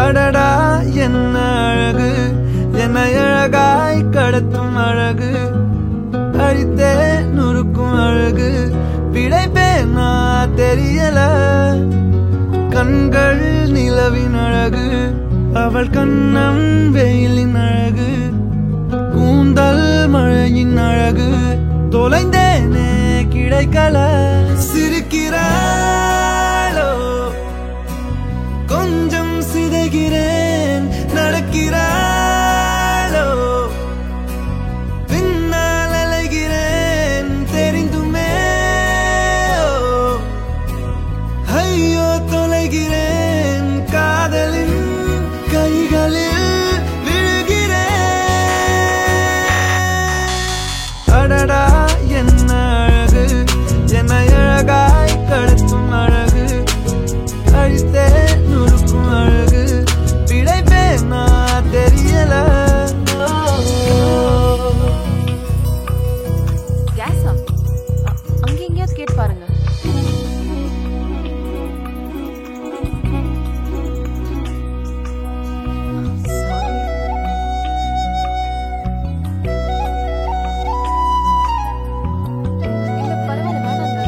அடடா என்ன அழகு என்னை அழகாய் கடத்தும் அழகு அழித்தே நுறுக்கும் அழகு பிழைப்பேனா தெரியல கண்கள் நிலவின் அழகு அவள் கண்ணம் வெயிலின் அழகு கூந்தல் மழையின் அழகு தொலைந்தேனே கிடைக்கல சிரிக்கிறாளோ கொஞ்சம் சிதைகிறேன் நடக்கிறாளோ பின்னால் அலைகிறேன் தெரிந்துமே ஓ. ஐயோ தொலைகிறேன் காதலின் கைகளில் விழுகிறேன் அடடா என்ன அழகு என்னை அழகாய் கடத்தும் அழகு அழித்தே நுறுக்கும் அழகு பிழைப்பேனா தெரியல கேஸா அங்க எங்கேயாவது கேட்டு பாருங்க Sorry. இல்ல, பரவாயில்ல, வேணாங்க.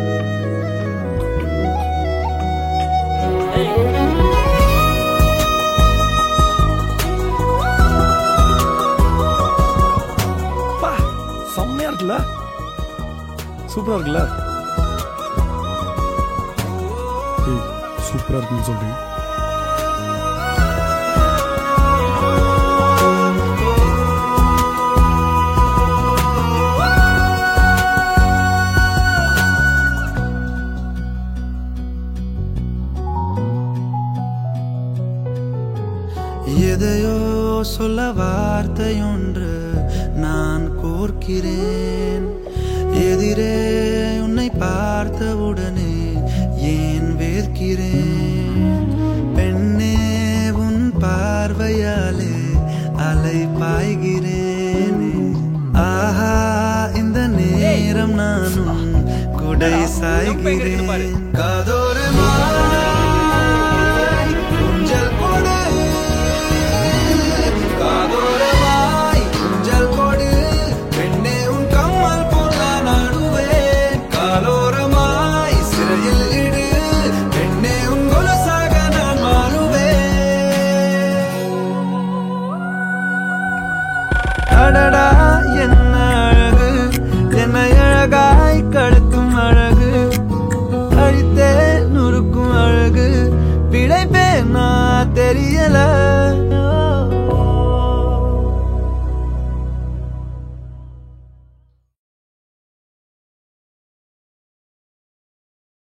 பா செம்மையா இருக்குல்ல சூப்பரா இருக்குல்ல ஏய், சூப்பரா இருக்குன்னு சொல்றேன் எதையோ சொல்ல வார்த்தையொன்று நான் கோர்க்கிறேன் எதிரே உன்னை பார்த்தவுடனே ஏன் வேர்க்கிறேன் பெண்ணே உன் பார்வையாலே அலை பாய்கிறேனே ஆஹா இந்த நேரம் நானும் குடை சாய்கிறேன்